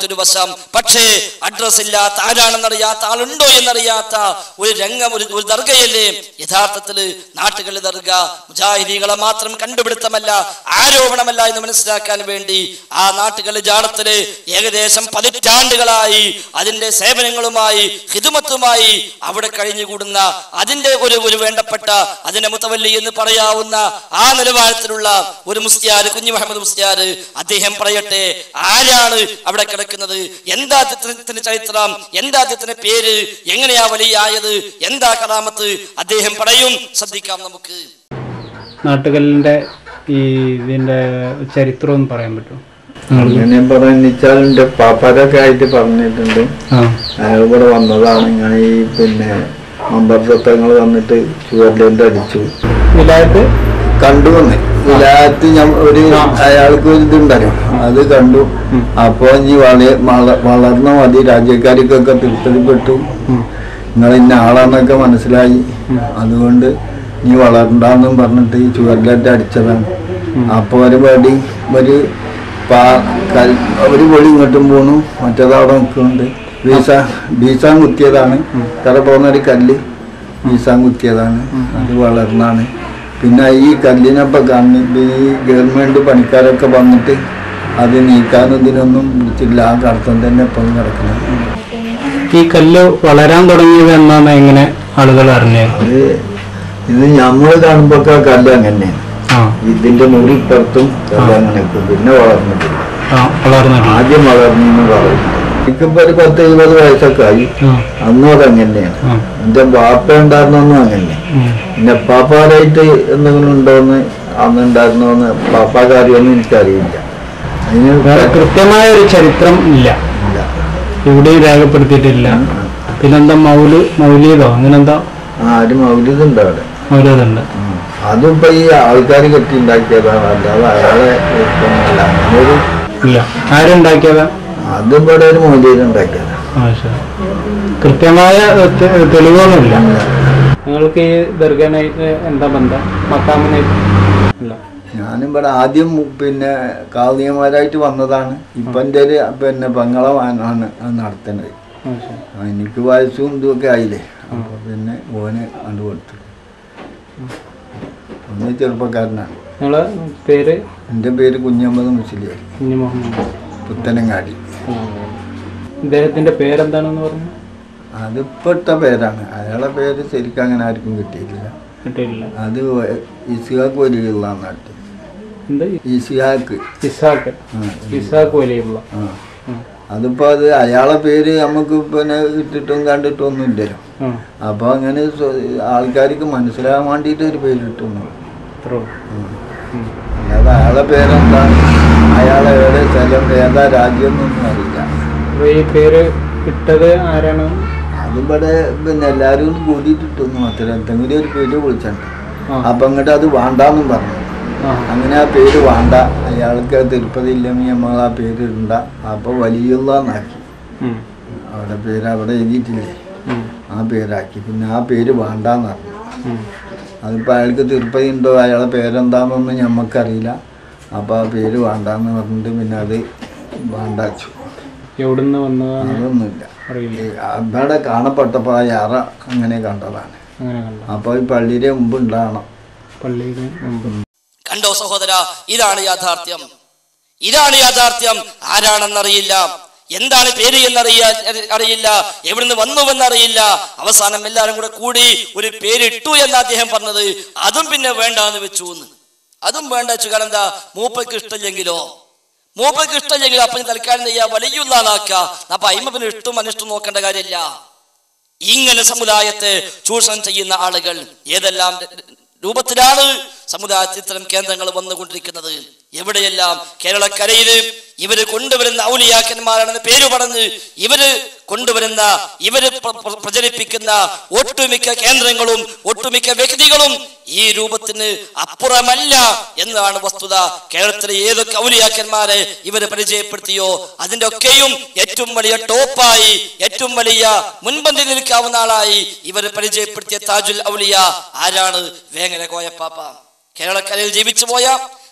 മറ്റൊരു വശം പക്ഷേ അഡ്രസ് ഇല്ലാത്ത ആരാണെന്നറിയാത്ത ആളുണ്ടോ എന്നറിയാത്ത ഒരു രംഗം ഒരു ഒരു ദർഗയല്ലേ യഥാർത്ഥത്തിൽ നാട്ടുകളിൽ ദർഗ മുജാഹിദീകളെ മാത്രം കണ്ടുപിടുത്തമല്ല ആരോപണമല്ല എന്ന് മനസ്സിലാക്കാൻ വേണ്ടി ആ നാട്ടുകളിൽ ജാടത്തില് ഏകദേശം പതിറ്റാണ്ടുകളായി അതിന്റെ സേവനങ്ങളുമായി ഹിതുമത്തുമായി അവിടെ കഴിഞ്ഞുകൂടുന്ന അതിന്റെ ഒരു ഒരു വേണ്ടപ്പെട്ട അതിന്റെ മുത്തവല്ലി എന്ന് പറയാവുന്ന ആ നിലവാരത്തിലുള്ള ഒരു മുസ്ലിയാർ കുഞ്ഞു മുഹമ്മദ് മുസ്ലിയാർ അദ്ദേഹം പറയട്ടെ ആരാണ് അവിടെ കിടക്കുന്നത് എന്താ അദ്ദേഹത്തിന്റെ ചരിത്രം എന്താ അദ്ദേഹത്തിന്റെ പേര് എങ്ങനെയാ വലിയായത് എന്താ കറാമത്ത് അദ്ദേഹം പറയും ശ്രദ്ധിക്കാം നമുക്ക് നാട്ടുകല്ലിൻ്റെ ഈ ഇതിൻ്റെ ചരിത്രം ഒന്ന് പറയാൻ പറ്റുമോ അങ്ങനെ പറയാന്ന് വെച്ചാൽ എന്റെ പാപ്പാരൊക്കെ ആയിട്ട് പറഞ്ഞിട്ടുണ്ട് ആ അയാൾ ഇവിടെ വന്നതാണ് ഇങ്ങനെ ഈ പിന്നെ മമ്പർത്തങ്ങൾ വന്നിട്ട് ചുവരിലേന്റെ അടിച്ചു വിലായത്ത് കണ്ടു വന്ന് വിലായത്ത് ഞാൻ ഒരു അയാൾക്ക് ഒരു ഇതുണ്ടല്ലോ അത് കണ്ടു അപ്പൊ ഇനി വള- വള- വളർന്ന മതി രാജ്യക്കാർക്കൊക്കെ തൃപ്തിപ്പെട്ടു നിങ്ങൾ ഇന്ന ആളാന്നൊക്കെ മനസ്സിലായി അതുകൊണ്ട് നീ വളരണ്ടെന്നും പറഞ്ഞിട്ട് ഈ ചുവരിലേറ്റ് അടിച്ചതാണ് അപ്പൊ ഒരു വടി ഒരു പാ കൽ- ഒരു പൊടി ഇങ്ങോട്ടും പോണു മറ്റേത് അവിടെ നിൽക്കുന്നുണ്ട് വീസ ബീസാൻ കുത്തിയതാണ് തറ പോകുന്ന ഒരു കല്ല് ബീസാൻ കുത്തിയതാണ് അത് വളർന്നാണ് പിന്നെ ഈ കല്ലിനൊക്കെ കാണുന്നത് ഈ ഗവൺമെന്റ് പണിക്കാരൊക്കെ വന്നിട്ട് അത് നീക്കാനും ഇതിനൊന്നും വിളിച്ചില്ല ആ കടത്തം തന്നെ ഇപ്പം കിടക്കുന്നത് ഈ കല്ല് വളരാൻ തുടങ്ങിയത് എന്നാണ് എങ്ങനെ ആളുകൾ അറിഞ്ഞത് അത് ഇത് നമ്മൾ കാണുമ്പോ കല്ല് അങ്ങനെയാണ് ആ ഇതിന്റെ മുറി ഇപ്പുറത്തും കല്ല് അങ്ങനെ നിൽക്കും. പിന്നെ വളർന്നിട്ടില്ല ആ വളർന്നിട്ടില്ല ആദ്യം വളർന്നു പറയും എനിക്കിപ്പോ ഒരു പത്ത് എഴുപത് വയസ്സൊക്കെ ആയി ആ അന്നും അത് അങ്ങനെയാണ് ആ എന്റെ ബാപ്പ ഉണ്ടായിരുന്നൊന്നും അങ്ങനെ ഉം. പിന്നെ പാപ്പാരായിട്ട് എന്തെങ്കിലും ഉണ്ടോന്ന് അന്നുണ്ടായിരുന്നോന്ന് പാപ്പാക്കാരിയൊന്നും എനിക്കറിയില്ല അതിന് വേറെ കൃത്യമായ ഒരു ചരിത്രം ഇല്ല ഇല്ല എവിടെയും രേഖപ്പെടുത്തിയിട്ടില്ല പിന്നെന്താ മൗല് മൗലീദോ അങ്ങനെന്താ ആരും മൗലിതുണ്ട് അവിടെ മൗലീദുണ്ട് ഉം. അതിപ്പോ ഈ ആൾക്കാർ കെട്ടി ഉണ്ടാക്കിയതാണ് അല്ലാതെ അയാളെ ഇഷ്ടമല്ല അങ്ങനെ ഒരു ഇല്ല ആരുണ്ടാക്കിയതാ അതിവിടെ ഒരു മൗലിക ഉണ്ടാക്കിയതാണ് ആ ശരി കൃത്യമായ തെ- തെളിവുകളൊന്നുമില്ല നിങ്ങൾക്ക് ഈ ദർഗനായിട്ട് എന്താ ബന്ധം മക്കാമനായിട്ട് ഇല്ല ഞാനിവിടെ ആദ്യം പിന്നെ കാളിയന്മാരായിട്ട് വന്നതാണ് ഇപ്പൊ എൻ്റെ ഒരു പിന്നെ ബംഗളവാനാണ് അത് നടത്തുന്നത് ആ ശരി ആ, എനിക്ക് വയസ്സും ഇതൊക്കെ ആയില്ലേ അപ്പൊ പിന്നെ ഓന് കണ്ടു കൊടുത്തു ഒന്ന് ചെറുപ്പക്കാരനാണ് നിങ്ങളെ പേര് എൻ്റെ പേര് കുഞ്ഞമ്മദ് മുസ്ലിയാർ കുഞ്ഞു മുഹമ്മദ് പുത്തനങ്ങാടി ഇദ്ദേഹത്തിന്റെ പേരെന്താണെന്ന് പറഞ്ഞു അതിപ്പോ ഇട്ട പേരാണ് അയാളെ പേര് ശരിക്കും അങ്ങനെ ആർക്കും കിട്ടിയിട്ടില്ല കിട്ടിയില്ല അത് ഇസിഹാക്ക് വലിയുള്ള നാട്ടിൽ എന്ത് ഇസിഹാക്ക് ഇസാഖ് ആ, ഇസാഖ് വലിയുള്ള ആ അതിപ്പോ അത് അയാളെ പേര് നമുക്ക് പിന്നെ ഇട്ടിട്ടും കണ്ടിട്ടും ഒന്നും ഇല്ലല്ലോ ആ അപ്പൊ അങ്ങനെ സ്വ- ആൾക്കാർക്ക് മനസ്സിലാകാൻ വേണ്ടിയിട്ട് ഒരു പേര് ഇട്ടുന്നു അത്രേ ഉള്ളൂ. ഉം. അല്ലാതെ അയാളെ പേരെന്താ അയാളെ ഏത് സ്ഥലം ഏതാ രാജ്യം എന്നൊന്നും അറിയില്ല അപ്പൊ ഈ പേര് ഇട്ടത് ആരാണ് അതിവിടെ പിന്നെ എല്ലാവരും കൂടിയിട്ട് ഇട്ടൊന്നും മാത്രം എന്തെങ്കിലും ഒരു പേര് വിളിച്ചിട്ടുണ്ട് ആ. അപ്പൊ അങ്ങോട്ട് അത് വേണ്ടാന്നും പറഞ്ഞു ആ അങ്ങനെ ആ പേര് വേണ്ട അയാൾക്ക് തിരുപ്പതി ഇല്ലെങ്കിൽ നമ്മൾ ആ പേര് ഇടണ്ട അപ്പൊ വലിയുള്ളന്നാക്കി ഉം. അവിടെ പേര് അവിടെ എഴുതിയിട്ടില്ലേ ഉം. ആ പേരാക്കി പിന്നെ ആ പേര് വേണ്ടാന്ന് പറഞ്ഞു ഉം. അതിപ്പോൾ അയാൾക്ക് തിരുപ്പതി ഉണ്ടോ അയാളെ പേരെന്താണെന്നൊന്നും ഞമ്മക്കറിയില്ല അപ്പോൾ ആ പേര് വേണ്ടാന്ന് പറഞ്ഞിട്ട് പിന്നെ അത് വേണ്ടാച്ചു എവിടുന്ന് വന്നതാണ് അതൊന്നുമില്ല അറിയില്ല ഈ അവിടെ കാണപ്പെട്ടപ്പോൾ ആ യാറ അങ്ങനെ കണ്ടതാണ് അങ്ങനെ കണ്ട അപ്പോൾ ഈ പള്ളിയുടെ മുമ്പ് ഉണ്ടാകണം പള്ളിയുടെ മുമ്പ് കണ്ടോ സഹോദര ഇതാണ് യാഥാർത്ഥ്യം ഇതാണ് യാഥാർത്ഥ്യം ആരാണെന്നറിയില്ല എന്താണ് പേര് എന്നറിയ അറിയില്ല എവിടുന്ന് വന്നുവെന്നറിയില്ല അവസാനം എല്ലാവരും കൂടെ കൂടി ഒരു പേരിട്ടു എന്ന് അദ്ദേഹം പറഞ്ഞത് അതും പിന്നെ വേണ്ട എന്ന് വെച്ചു എന്ന് അതും വേണ്ട വെച്ചു കാരണം എന്താ മൂപ്പയ്ക്ക് ഇഷ്ടമില്ലെങ്കിലോ മൂപ്പയ്ക്ക് ഇഷ്ടമില്ലെങ്കിലോ അപ്പം തൽക്കാലം ചെയ്യാ വലിയുള്ളാനാക്ക അപ്പൊ അയിമപ്പിന് ഇഷ്ടം അനിഷ്ടം നോക്കേണ്ട കാര്യമില്ല ഇങ്ങനെ സമുദായത്തെ ചൂഷണം ചെയ്യുന്ന ആളുകൾ ഏതെല്ലാം രൂപത്തിലാണ് സമുദായത്തിൽ ഇത്തരം കേന്ദ്രങ്ങൾ വന്നുകൊണ്ടിരിക്കുന്നത് എവിടെയെല്ലാം കേരളക്കരയില് ഇവര് കൊണ്ടുവരുന്ന ഔലിയാക്കന്മാരാണെന്ന് പേര് പറഞ്ഞ് ഇവര് കൊണ്ടുവരുന്ന ഇവര് പ്ര- പ്ര- പ്രചരിപ്പിക്കുന്ന ഒട്ടുമിക്ക കേന്ദ്രങ്ങളും ഒട്ടുമിക്ക വ്യക്തികളും ഈ രൂപത്തിന് അപ്പുറമല്ല എന്നതാണ് വസ്തുത കേരളത്തിലെ ഏതൊക്കെ ഔലിയാക്കന്മാരെ ഇവര് പരിചയപ്പെടുത്തിയോ അതിന്റെ ഒക്കെയും ഏറ്റവും വലിയ ടോപ്പായി ഏറ്റവും വലിയ മുൻപന്തി നിൽക്കാവുന്ന ആളായി ഇവർ പരിചയപ്പെടുത്തിയ താജുൽ ഔലിയ ആരാണ് വേങ്ങര കോയപ്പാപ്പ കേരളക്കരയിൽ ജീവിച്ചു പോയ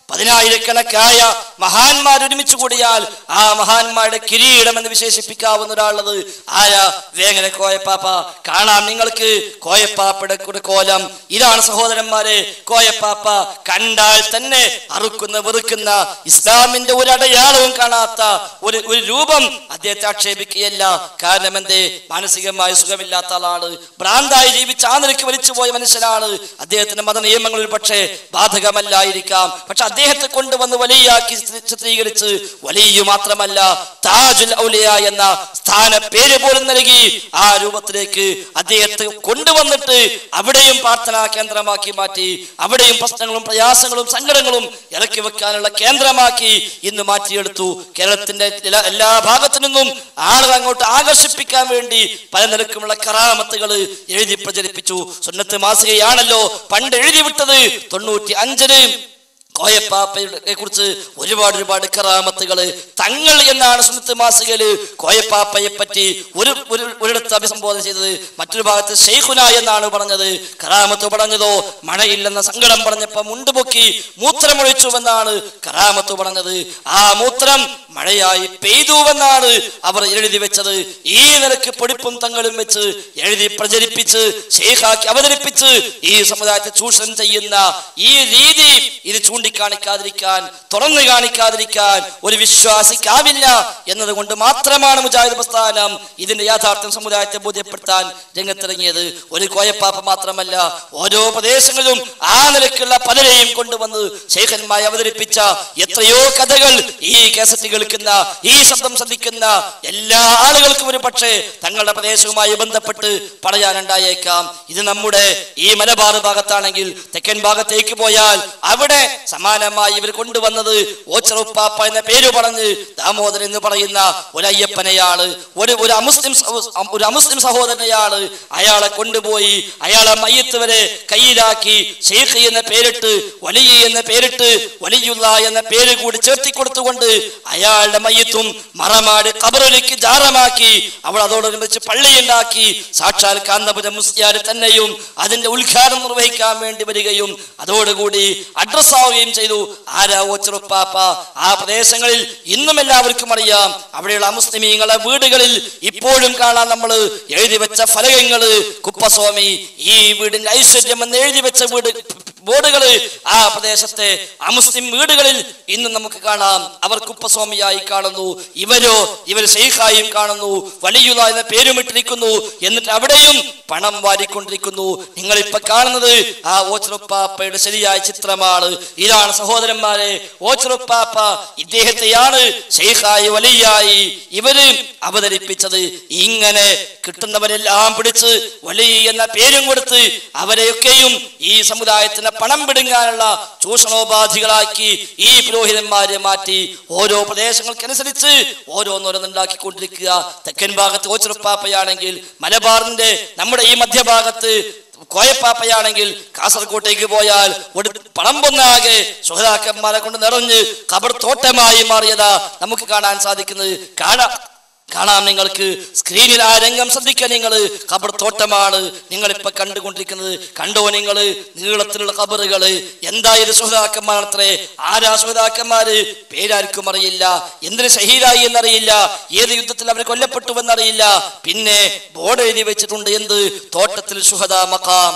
പതിനായിരക്കണക്കായ മഹാന്മാർ ഒരുമിച്ച് കൂടിയാൽ ആ മഹാന്മാരുടെ കിരീടം എന്ന് വിശേഷിപ്പിക്കാവുന്ന ഒരാളുള്ളത് ആരാ വേങ്ങന കോയപ്പാപ്പ കാണാം നിങ്ങൾക്ക് കോയപ്പാപ്പയുടെ കൂടെ കോലം ഇതാണ് സഹോദരന്മാരെ കോയപ്പാപ്പ കണ്ടാൽ തന്നെ അറുക്കുന്ന വെറുക്കുന്ന ഇസ്ലാമിന്റെ ഒരു അടയാളവും കാണാത്ത ഒരു ഒരു രൂപം അദ്ദേഹത്തെ ആക്ഷേപിക്കുകയല്ല കാരണം എന്തേ മാനസികമായ സുഖമില്ലാത്ത ആളാണ് ഭ്രാന്തായി ജീവിച്ച ആ നിലയ്ക്ക് വലിച്ചു പോയ മനുഷ്യനാണ് അദ്ദേഹത്തിന്റെ മത നിയമങ്ങളിൽ പക്ഷേ ബാധകമല്ലായിരിക്കാം പക്ഷെ അദ്ദേഹത്തെ കൊണ്ടുവന്ന് വലിയാക്കി ചിത്രീ- ചിത്രീകരിച്ച് വലിയ മാത്രമല്ല താജുൽ ഔലിയ എന്ന സ്ഥാന പേര് പോലും നൽകി ആ രൂപത്തിലേക്ക് അദ്ദേഹത്തെ കൊണ്ടുവന്നിട്ട് അവിടെയും പ്രാർത്ഥനാ കേന്ദ്രമാക്കി മാറ്റി അവിടെയും പ്രശ്നങ്ങളും പ്രയാസങ്ങളും സങ്കടങ്ങളും ഇറക്കി വെക്കാനുള്ള കേന്ദ്രമാക്കി ഇന്ന് മാറ്റിയെടുത്തു കേരളത്തിന്റെ എല്ലാ- എല്ലാ ഭാഗത്തു നിന്നും ആളുകൾ അങ്ങോട്ട് ആകർഷിപ്പിക്കാൻ വേണ്ടി പല നിലക്കുമുള്ള കറാമത്തുകൾ എഴുതി പ്രചരിപ്പിച്ചു സുന്നത്ത് മാസികയാണല്ലോ പണ്ട് എഴുതി വിട്ടത് തൊണ്ണൂറ്റി അഞ്ചിന് കോയപ്പാപ്പയെ കുറിച്ച് ഒരുപാട് ഒരുപാട് കറാമത്തുകള് തങ്ങൾ എന്നാണ് സുന്നത്ത് മാസികയില് കോയപ്പാപ്പയെ പറ്റി ഒരു ഒരു ഒരിടത്ത് അഭിസംബോധന ചെയ്തത് മറ്റൊരു ഭാഗത്ത് ഷെയ്ഖുന എന്നാണ് പറഞ്ഞത് കറാമത്ത് പറഞ്ഞതോ മഴയില്ലെന്ന സങ്കടം പറഞ്ഞപ്പോ മുണ്ടുപൊക്കി മൂത്രമൊഴിച്ചുവെന്നാണ് കറാമത്ത് പറഞ്ഞത് ആ മൂത്രം മഴയായി പെയ്തുവെന്നാണ് അവർ എഴുതി വെച്ചത് ഈ നിലക്ക് പൊടിപ്പും തങ്ങളും വെച്ച് എഴുതി പ്രചരിപ്പിച്ച് ഷെയ്ഖാക്കി അവതരിപ്പിച്ച് ഈ സമുദായത്തെ ചൂഷണം ചെയ്യുന്ന ഈ രീതി ഇത് ചൂണ്ടിക്കാണിക്കാതിരിക്കാൻ തുറന്നു കാണിക്കാതിരിക്കാൻ ഒരു വിശ്വാസിക്കാവില്ല എന്നതുകൊണ്ട് മാത്രമാണ് മുജാഹിദ് പ്രസ്ഥാനം ഇതിന്റെ യാഥാർത്ഥ്യം സമുദായത്തെ ബോധ്യപ്പെടുത്താൻ രംഗത്തിറങ്ങിയത് ഒരു കോയപ്പാപ്പ മാത്രമല്ല ഓരോ പ്രദേശങ്ങളിലും ആ നിലയ്ക്കുള്ള പലരെയും കൊണ്ടുവന്ന് ശേഖന്മാരെ അവതരിപ്പിച്ച എത്രയോ കഥകൾ ഈ കേസറ്റ് കേൾക്കുന്ന ഈ ശബ്ദം ശ്രദ്ധിക്കുന്ന എല്ലാ ആളുകൾക്കും ഒരു പക്ഷേ തങ്ങളുടെ പ്രദേശവുമായി ബന്ധപ്പെട്ട് പറയാനുണ്ടായേക്കാം ഇത് നമ്മുടെ ഈ മലബാർ ഭാഗത്താണെങ്കിൽ തെക്കൻ ഭാഗത്തേക്ക് പോയാൽ അവിടെ സമാനമായി ഇവർ കൊണ്ടുവന്നത് ഓച്ചറുപ്പാപ്പ എന്ന പേര് പറഞ്ഞ് ദാമോദരൻ എന്ന് പറയുന്ന ഒരു അയ്യപ്പനെയാണ് ഒരു ഒരു അമുസ്ലിം സഹോ- ഒരു അമുസ്ലിം സഹോദരനെയാണ് അയാളെ കൊണ്ടുപോയി അയാളെ മയ്യത്ത് വരെ കയ്യിലാക്കി ഷെയ്ഖ് എന്ന പേരിട്ട് വലിയ എന്ന പേരിട്ട് വലിയുള്ള എന്ന പേര് കൂടി ചേർത്തി കൊടുത്തുകൊണ്ട് അയാളുടെ മയ്യത്തും മറമാട് കബറിലേക്ക് ജാറമാക്കി അവൾ അതോടനുബന്ധിച്ച് പള്ളിയുണ്ടാക്കി സാക്ഷാൽ കാന്തപുരം മുസ്ലിയാർ തന്നെയും അതിന്റെ ഉദ്ഘാടനം നിർവഹിക്കാൻ വേണ്ടി വരികയും അതോടുകൂടി അഡ്രസ് ആവുകയും ചെയ്തു ആരാ ഓച്ചറുപ്പാപ്പ ആ പ്രദേശങ്ങളിൽ ഇന്നും എല്ലാവർക്കും അറിയാം അവിടെയുള്ള മുസ്ലിമീങ്ങളെ വീടുകളിൽ ഇപ്പോഴും കാണാൻ നമ്മൾ എഴുതി വെച്ച ഫലകങ്ങള് കുപ്പസ്വാമി ഈ വീടിന്റെ ഐശ്വര്യം എന്ന് എഴുതി വെച്ച വീട് ബോർഡുകള് ആ പ്രദേശത്തെ അമുസ്ലിം വീടുകളിൽ ഇന്ന് നമുക്ക് കാണാം അവർ കുപ്പസ്വാമിയായി കാണുന്നു ഇവരോ ഇവർ ഷെയ്ഖായും കാണുന്നു വലിയുല എന്ന പേരുമിട്ടിരിക്കുന്നു എന്നിട്ട് അവിടെയും പണം വാരിക്കൊണ്ടിരിക്കുന്നു നിങ്ങൾ ഇപ്പൊ കാണുന്നത് ആ ഓച്ചറുപ്പാപ്പയുടെ ശരിയായ ചിത്രമാണ് ഇതാണ് സഹോദരന്മാരെ ഓച്ചറുപ്പാപ്പ ഇദ്ദേഹത്തെയാണ് ഷെയ്ഖായി വലിയായി ഇവര് അവതരിപ്പിച്ചത് ഇങ്ങനെ കിട്ടുന്നവരെല്ലാം പിടിച്ച് വലിയ എന്ന പേരും കൊടുത്ത് അവരെയൊക്കെയും ഈ സമുദായത്തിന് പണം പിടുങ്ങാനുള്ള ചൂഷണോപാധികളാക്കി ഈ പുരോഹിതന്മാരെ മാറ്റി ഓരോ പ്രദേശങ്ങൾക്കനുസരിച്ച് ഓരോന്നോരോന്നുണ്ടാക്കിക്കൊണ്ടിരിക്കുക തെക്കൻ ഭാഗത്ത് ഓച്ചിറപ്പാപ്പയാണെങ്കിൽ മലബാറിന്റെ നമ്മുടെ ഈ മധ്യഭാഗത്ത് കോയപ്പാപ്പയാണെങ്കിൽ കാസർകോട്ടേക്ക് പോയാൽ ഒരു പണമ്പൊന്നാകെ സുഹൃതാക്കന്മാരെ കൊണ്ട് നിറഞ്ഞ് കബർ തോട്ടമായി മാറിയതാ നമുക്ക് കാണാൻ സാധിക്കുന്നത് കാണാം കാണാം നിങ്ങൾക്ക് സ്ക്രീനിൽ ആ രംഗം ശ്രദ്ധിക്കുക നിങ്ങൾ ഖബർ തോട്ടമാണ് നിങ്ങൾ ഇപ്പൊ കണ്ടുകൊണ്ടിരിക്കുന്നത് കണ്ടോ നിങ്ങൾ നീളത്തിലുള്ള ഖബറുകള് എന്തായത് സുഹൃതാക്കന്മാരത്രേ ആരാ സുഹൃതാക്കന്മാര് പേരാർക്കും അറിയില്ല എന്തിന് ഷഹീദായി എന്നറിയില്ല ഏത് യുദ്ധത്തിൽ അവർ കൊല്ലപ്പെട്ടുവെന്നറിയില്ല പിന്നെ ബോർഡ് എഴുതി വെച്ചിട്ടുണ്ട് എന്ത് തോട്ടത്തിൽ സുഹദാ മക്കാം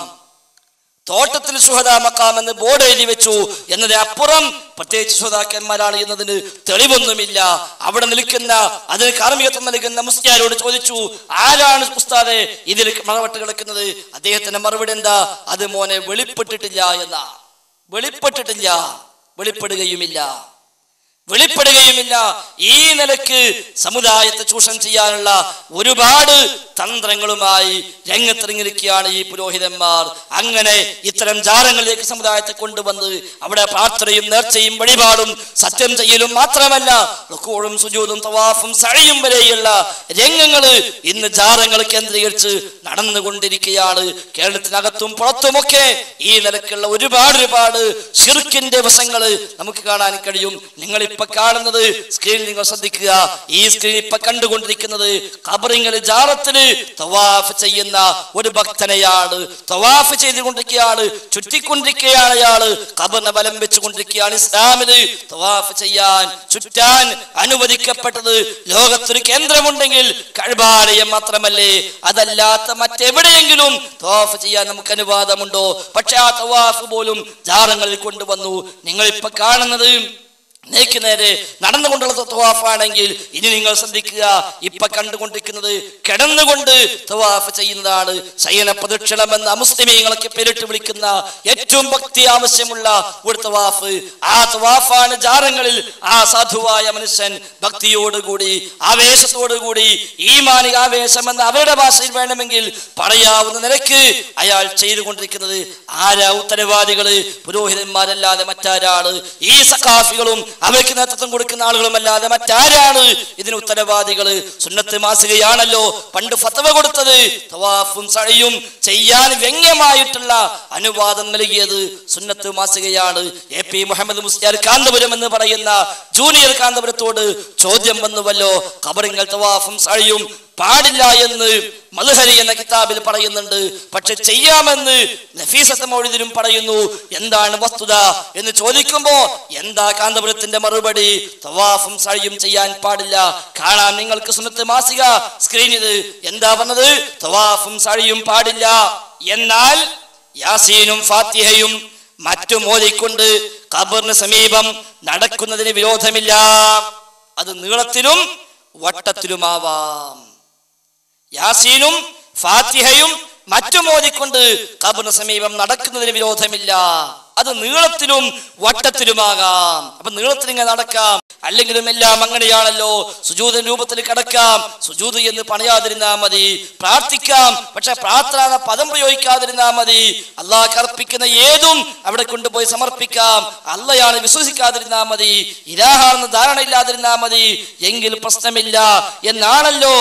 തോട്ടത്തിൽ സുഹദാ മക്കാം എന്ന് ബോർഡ് എഴുതി വെച്ചു എന്നതിന് അപ്പുറം പ്രത്യേകിച്ച് സുഹതാക്കന്മാരാണ് എന്നതിന് തെളിവൊന്നുമില്ല അവിടെ നിൽക്കുന്ന അതിന് കാർമ്മികത്വം നൽകുന്ന മുസ്ലിയാരോട് ചോദിച്ചു ആരാണ് ഉസ്താദെ ഇതിൽ മറവട്ട് കിടക്കുന്നത് അദ്ദേഹത്തിന്റെ മറുപടി എന്താ അത് മോനെ വെളിപ്പെട്ടിട്ടില്ല എന്നാ വെളിപ്പെട്ടിട്ടില്ല വെളിപ്പെടുകയുമില്ല വെളിപ്പെടുകയുമില്ല ഈ നിലക്ക് സമുദായത്തെ ചൂഷണം ചെയ്യാനുള്ള ഒരുപാട് തന്ത്രങ്ങളുമായി രംഗത്തിറങ്ങിയിരിക്കുകയാണ് ഈ പുരോഹിതന്മാർ അങ്ങനെ ഇത്തരം ജാലങ്ങളിലേക്ക് സമുദായത്തെ കൊണ്ടുവന്ന് അവിടെ പ്രാർത്ഥനയും നേർച്ചയും വഴിപാടും സത്യം ചെയ്യലും മാത്രമല്ല റുക്കോഴും സുജൂതും തവാഫും സഴയും വരെയുള്ള രംഗങ്ങള് ഇന്ന് ജാറങ്ങൾ കേന്ദ്രീകരിച്ച് നടന്നുകൊണ്ടിരിക്കുകയാണ് കേരളത്തിനകത്തും പുറത്തുമൊക്കെ ഈ നിലക്കുള്ള ഒരുപാട് ഒരുപാട് ഷിർക്കിന്റെ വശങ്ങള് നമുക്ക് കാണാൻ കഴിയും നിങ്ങളിപ്പോ ഇപ്പൊ കാണുന്നത് സ്ക്രീനിൽ നിങ്ങൾ ശ്രദ്ധിക്കുക ഈ സ്ക്രീൻ ഇപ്പൊ കണ്ടുകൊണ്ടിരിക്കുന്നത് ഖബറിങ്ങൾ ജാറത്തിന് തവാഫ് ചെയ്യുന്ന ഒരു ഭക്തനെയാണ് തവാഫ് ചെയ്തുകൊണ്ടിരിക്കുകയാണ് ചുറ്റിക്കൊണ്ടിരിക്കുകയാണ് അയാള് ഖബറിനെ ബലം വെച്ചുകൊണ്ടിരിക്കുകയാണ് ഇസ്ലാമില് തവാഫ് ചെയ്യാൻ ചുറ്റാൻ അനുവദിക്കപ്പെട്ടത് ലോകത്തൊരു കേന്ദ്രമുണ്ടെങ്കിൽ കഴുബാലയം മാത്രമല്ലേ അതല്ലാത്ത മറ്റെവിടെയെങ്കിലും തവാഫ് ചെയ്യാൻ നമുക്ക് അനുവാദമുണ്ടോ പക്ഷെ ആ തവാഫ് പോലും ജാറങ്ങളിൽ കൊണ്ടുവന്നു നിങ്ങൾ ഇപ്പൊ കാണുന്നത് നേക്ക് നേരെ നടന്നുകൊണ്ടുള്ള തവാഫാണെങ്കിൽ ഇനി നിങ്ങൾ ശ്രദ്ധിക്കുക ഇപ്പൊ കണ്ടുകൊണ്ടിരിക്കുന്നത് കിടന്നുകൊണ്ട് തവാഫ് ചെയ്യുന്നതാണ് ശയന പ്രദക്ഷിണം എന്ന അമുസ്ലിമീങ്ങളൊക്കെ പേരിട്ട് വിളിക്കുന്ന ഏറ്റവും ഭക്തി ആവശ്യമുള്ള ഒരു തവാഫ് ആ തവാഫാണ് ജാറങ്ങളിൽ ആ സാധുവായ മനുഷ്യൻ ഭക്തിയോടുകൂടി ആവേശത്തോടുകൂടി ഈ മാനിക ആവേശം എന്ന അവരുടെ ഭാഷയിൽ വേണമെങ്കിൽ പറയാവുന്ന നിലയ്ക്ക് അയാൾ ചെയ്തുകൊണ്ടിരിക്കുന്നത് ആരാ ഉത്തരവാദികള് പുരോഹിതന്മാരല്ലാതെ മറ്റാരാണ് ഈ സഖാഫികളും അവർക്ക് നേതൃത്വം കൊടുക്കുന്ന ആളുകളുമല്ലാതെ മറ്റാരാണ് ഇതിന് ഉത്തരവാദികള് സുന്നത്ത് മാസികയാണല്ലോ പണ്ട് ഫത്തവ കൊടുത്തത് തവാഫും സഴയും ചെയ്യാൻ വ്യംഗ്യമായിട്ടുള്ള അനുവാദം നൽകിയത് സുന്നത്ത് മാസികയാണ് എ പി മുഹമ്മദ് മുസ്ലിയാർ കാന്തപുരം എന്ന് പറയുന്ന ജൂനിയർ കാന്തപുരത്തോട് ചോദ്യം വന്നുവല്ലോ ഖബറിങ്ങൾ തവാഫും സഴയും പാടില്ല എന്ന് മധുഹരി എന്ന കിതാബിൽ പറയുന്നുണ്ട് പക്ഷെ ചെയ്യാമെന്ന് നഫീസത്ത് മൗലിദിലും പറയുന്നു എന്താണ് വസ്തുത എന്ന് ചോദിക്കുമ്പോ എന്താ കാന്തപുരത്തിന്റെ മറുപടി തവാഫും സഴിയും ചെയ്യാൻ പാടില്ല കാണാൻ നിങ്ങൾക്ക് സുന്നത്ത് മാസിക സ്ക്രീനിൽ എന്താ പറഞ്ഞത് തവാഫും സഴിയും പാടില്ല എന്നാൽ യാസീനും ഫാത്തിഹയും മറ്റും ഓതിക്കൊണ്ട് ഖബറിന് സമീപം നടക്കുന്നതിന് വിരോധമില്ല അത് നീളത്തിലും വട്ടത്തിലുമാവാം യാസീനും ഫാത്തിഹയും മറ്റും ഓതിക്കൊണ്ട് ഖബറിന് സമീപം നടക്കുന്നതിന് വിരോധമില്ല അത് നീളത്തിലും വട്ടത്തിലുമാകാം അപ്പൊ നീളത്തിൽ ഇങ്ങനെ നടക്കാം അല്ലെങ്കിലും എല്ലാം അങ്ങനെയാണല്ലോ സുജൂത രൂപത്തിൽ കിടക്കാം സുജൂത് എന്ന് പണിയാതിരുന്നാ മതി പ്രാർത്ഥിക്കാം പക്ഷെ പ്രാർത്ഥന എന്ന പദം പ്രയോഗിക്കാതിരുന്നാ മതി അള്ളാഹ് അർപ്പിക്കുന്ന ഏതും അവിടെ കൊണ്ടുപോയി സമർപ്പിക്കാം അള്ളയാണ് വിശ്വസിക്കാതിരുന്നാ മതി ഇലാഹാണെന്ന് ധാരണയില്ലാതിരുന്നാ മതി എങ്കിൽ പ്രശ്നമില്ല എന്നാണല്ലോ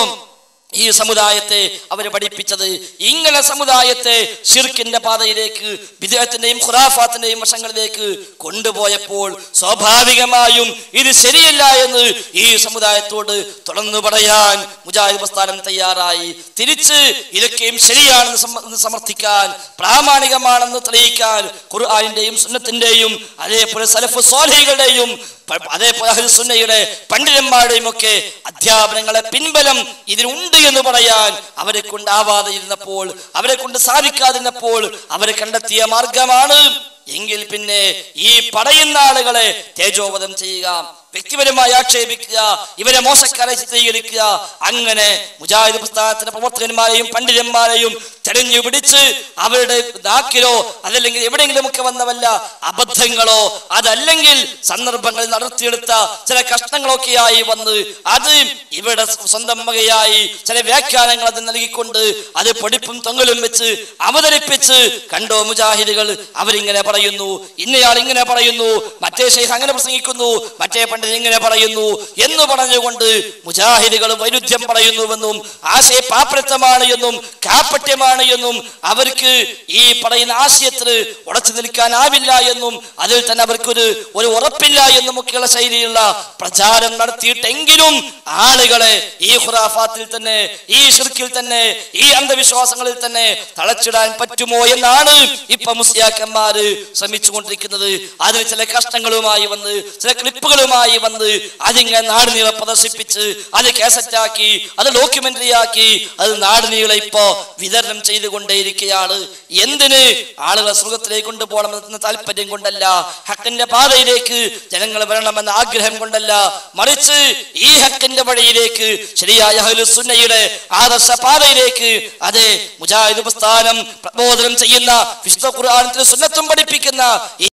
ഈ സമുദായത്തെ അവർ പഠിപ്പിച്ചത് ഇങ്ങനെ സമുദായത്തെ ഷിർക്കിന്റെ പാതയിലേക്ക് വിദേഹത്തിന്റെയും ഖുറാഫാത്തിന്റെയും വശങ്ങളിലേക്ക് കൊണ്ടുപോയപ്പോൾ സ്വാഭാവികമായും ഇത് ശരിയല്ല എന്ന് ഈ സമുദായത്തോട് തുറന്നു പറയാൻ മുജാഹിദ് പ്രസ്ഥാനം തയ്യാറായി തിരിച്ച് ഇതൊക്കെയും ശരിയാണെന്ന് സമ- എന്ന് സമർത്ഥിക്കാൻ പ്രാമാണികമാണെന്ന് തെളിയിക്കാൻ ഖുർആാനിന്റെയും സുന്നത്തിന്റെയും അതേപോലെ സലഫ് സ്വാലികളുടെയും പ- അതേപോലെ അഹ്ലു സുന്നയുടെ പണ്ഡിതന്മാരുടെയും ഒക്കെ അധ്യാപനങ്ങളെ പിൻബലം ഇതിനുണ്ട് എന്ന് പറയാൻ അവരെ കൊണ്ടാവാതെ ഇരുന്നപ്പോൾ അവരെ കൊണ്ട് സാധിക്കാതിരുന്നപ്പോൾ അവരെ കണ്ടെത്തിയ മാർഗമാണ് എങ്കിൽ പിന്നെ ഈ പറയുന്ന ആളുകളെ തേജോവധം ചെയ്യുക വ്യക്തിപരമായി ആക്ഷേപിക്കുക ഇവരെ മോശക്കാരെ ചിത്രീകരിക്കുക അങ്ങനെ മുജാഹിദ് പ്രസ്ഥാനത്തിന്റെ പ്രവർത്തകന്മാരെയും പണ്ഡിതന്മാരെയും തെരഞ്ഞു പിടിച്ച് അവരുടെ നാക്കിലോ അതല്ലെങ്കിൽ എവിടെയെങ്കിലുമൊക്കെ വന്ന വല്ല അബദ്ധങ്ങളോ അതല്ലെങ്കിൽ സന്ദർഭങ്ങളിൽ നടത്തിയെടുത്ത ചില കഷ്ണങ്ങളൊക്കെയായി വന്ന് അത് ഇവിടെ സ്വന്തം വകയായി ചില വ്യാഖ്യാനങ്ങൾ അത് നൽകിക്കൊണ്ട് അത് പൊടിപ്പും തൊങ്ങലും വെച്ച് അവതരിപ്പിച്ച് കണ്ടോ മുജാഹിദുകൾ അവരിങ്ങനെ പറയുന്നു ഇന്നയാൾ ഇങ്ങനെ പറയുന്നു മറ്റേ ഷെയ്ഖ് അങ്ങനെ പ്രസംഗിക്കുന്നു മറ്റേ പണ്ഡിതൻ ഇങ്ങനെ പറയുന്നു എന്ന് പറഞ്ഞുകൊണ്ട് മുജാഹിദുകൾ വൈരുദ്ധ്യം പറയുന്നുവെന്നും ആശയ പാപ്പരത്വമാണ് എന്നും കാപ്പട്യമാണ് എന്നും അവർക്ക് ഈ പറയുന്ന ആശയത്തിന് ഉറച്ചു നിൽക്കാനാവില്ല എന്നും അതിൽ തന്നെ അവർക്കൊരു ഒരു ഉറപ്പില്ല എന്നും ഒക്കെയുള്ള ശൈലിയുള്ള പ്രചാരം നടത്തിയിട്ടെങ്കിലും ആളുകളെ ഈ ഖുറാഫാത്തിൽ തന്നെ ഈ ഷിർക്കിൽ തന്നെ ഈ അന്ധവിശ്വാസങ്ങളിൽ തന്നെ തളച്ചിടാൻ പറ്റുമോ എന്നാണ് ഇപ്പൊ മുസ്ലിയാക്കന്മാര് ശ്രമിച്ചുകൊണ്ടിരിക്കുന്നത് അതിന് ചില കഷ്ടങ്ങളുമായി വന്ന് ചില ക്ലിപ്പുകളുമായി വന്ന് അതിങ്ങനെ നാട് നീളെ പ്രദർശിപ്പിച്ച് അത് കാസറ്റാക്കി അത് ഡോക്യുമെന്ററി ആക്കി അത് നാട് നീളെ ഇപ്പോ വിതരണം ചെയ്തുകൊണ്ടേയിരിക്കുകയാണ് എന്തിന് ആളുകളെ സുഖത്തിലേക്ക് കൊണ്ടുപോകണമെന്ന താല്പര്യം കൊണ്ടല്ല ഹക്കിന്റെ പാതയിലേക്ക് ജനങ്ങൾ വരണമെന്ന ആഗ്രഹം കൊണ്ടല്ല മറിച്ച് ഈ ഹക്കിന്റെ വഴിയിലേക്ക് ശരിയായ അഹ്ലു സുന്നയുടെ ആദർശ പാതയിലേക്ക് അതെ മുജാഹിദ് പ്രസ്ഥാനം പ്രബോധനം ചെയ്യുന്ന വിശുദ്ധ ഖുർആാനത്തിന് സുന്നത്തും പഠിപ്പിക്കുന്ന ഈ